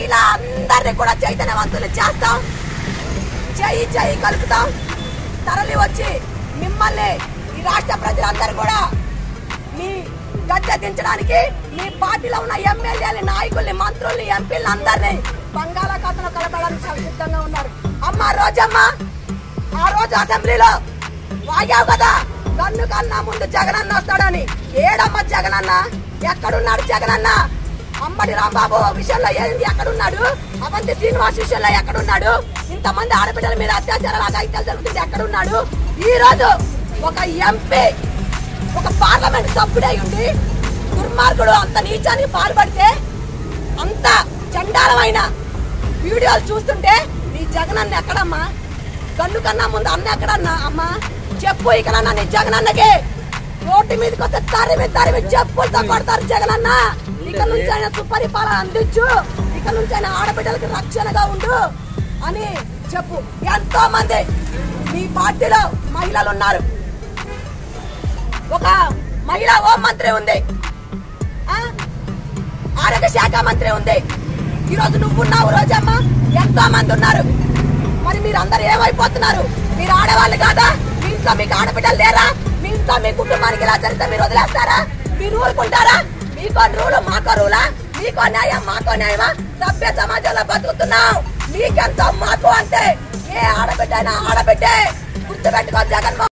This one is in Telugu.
మహిళ అందరినీ కూడా చైతన్యవంతులు చేస్తాం చెయ్యి చెయ్యి కలుపుతాం తరలి వచ్చి మిమ్మల్ని ఈ రాష్ట్ర ప్రజలందరూ కూడా మీ గద్దె దించడానికి మీ పార్టీలో ఉన్న ఎమ్మెల్యేలు నాయకుల్ని మంత్రుల్ని ఎంపీలు అందరినీ బంగాళాఖాతంలో కలపడానికి చాలా సిద్ధంగా ఉన్నారు అమ్మ రోజమ్మ ఆ రోజు అసెంబ్లీలో వాగావు కదా గన్ను కన్నా ముందు జగనన్న వస్తాడని ఏడమ్మ జగనన్న ఎక్కడున్నాడు జగనన్న అమ్మడి రాంబాబు విషయంలో ఏంది ఎక్కడున్నాడు అవంతి శ్రీనివాస్ విషయంలో ఎక్కడున్నాడు ఇంతమంది ఆడబిడ్డల మీద అత్యాచారాలు అఘాయిత్యాలు జరుగుతుంది ఎక్కడున్నాడు ఈ రోజు ఒక ఎంపీ ఒక పార్లమెంట్ సభ్యుడై ఉండి దుర్మార్గుడు అంత నీచానికి పాల్పడితే అంత చండాలమైన వీడియోలు చూస్తుంటే నీ జగనన్న ఎక్కడమ్మా గన్ను కన్నా ముందు అన్న ఎక్కడన్నా అమ్మా చెప్పు ఇక్కడ నీ జగనన్నకి రోడ్డు మీదకి వస్తే తరిమి తరిమి చెప్పులతో కొడతారు జగనన్న ఇక నుంచి ఆయన సుపరిపాలన అందించు ఇక నుంచి ఆయన ఆడబిడ్డలకి రక్షణగా ఉండు అని చెప్పు ఎంతో మంది మీ పార్టీలో మహిళలు ఉన్నారు ఒక మహిళా హోం మంత్రి ఉంది ఆ? ఆరోగ్య శాఖ మంత్రి ఉంది ఈ రోజు నువ్వు ఉన్నావు రోజమ్మ ఎంతో మంది ఉన్నారు మరి మీరు అందరు ఏమైపోతున్నారు మీరు ఆడవాళ్ళు కాదా మీ ఇంట్లో మీకు ఆడబిడ్డలు లేరా మీ ఇంట్లో మీ కుటుంబానికి ఇలా జరిగితే మీరు వదిలేస్తారా మీరు ఊరుకుంటారా మీకో రూలు మాకో రూలా మీకో న్యాయం మాకో న్యాయమా సభ్య సమాజంలో బతుకుతున్నాం మీకెంతో మాకు అంతే ఏ ఆడబిడ్డ అయినా ఆడబిడ్డే గుర్తుపెట్టుకో జగన్మోహన్